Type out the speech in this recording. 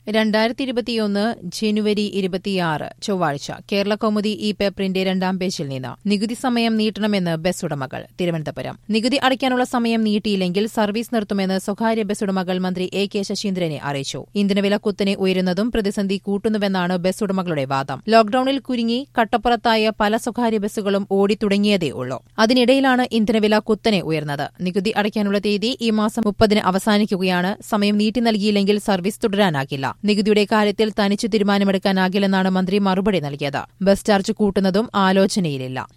രണ്ടായിരത്തി ഇരുപത്തിയൊന്ന് ജനുവരി ഇരുപത്തിയാറ് ചൊവ്വാഴ്ച കേരള കൗമുദി ഈ പേപ്പറിന്റെ രണ്ടാം പേജിൽ നിന്ന് നികുതി സമയം നീട്ടണമെന്ന് ബസ് ഉടമകൾ തിരുവനന്തപുരം നികുതി അടയ്ക്കാനുള്ള സമയം നീട്ടിയില്ലെങ്കിൽ സർവീസ് നിർത്തുമെന്ന് സ്വകാര്യ ബസ് ഉടമകൾ മന്ത്രി എ കെ ശശീന്ദ്രനെ അറിയിച്ചു ഇന്ധനവില കുത്തനെ ഉയരുന്നതും പ്രതിസന്ധി കൂട്ടുന്നുവെന്നാണ് ബസ് ഉടമകളുടെ വാദം ലോക്ഡൌണിൽ കുരുങ്ങി കട്ടപ്പുറത്തായ പല സ്വകാര്യ ബസ്സുകളും ഓടിത്തുടങ്ങിയതേ ഉള്ളൂ അതിനിടയിലാണ് ഇന്ധനവില കുത്തനെ ഉയർന്നത് നികുതി അടയ്ക്കാനുള്ള തീയതി ഈ മാസം മുപ്പതിന് അവസാനിക്കുകയാണ് സമയം നീട്ടി നൽകിയില്ലെങ്കിൽ സർവീസ് തുടരാനാകില്ല നികുതിയുടെ കാര്യത്തിൽ തനിച്ചു തീരുമാനമെടുക്കാനാകില്ലെന്നാണ് മന്ത്രി മറുപടി നൽകിയത് ബസ് ചാർജ് കൂട്ടുന്നതും ആലോചനയിലില്ല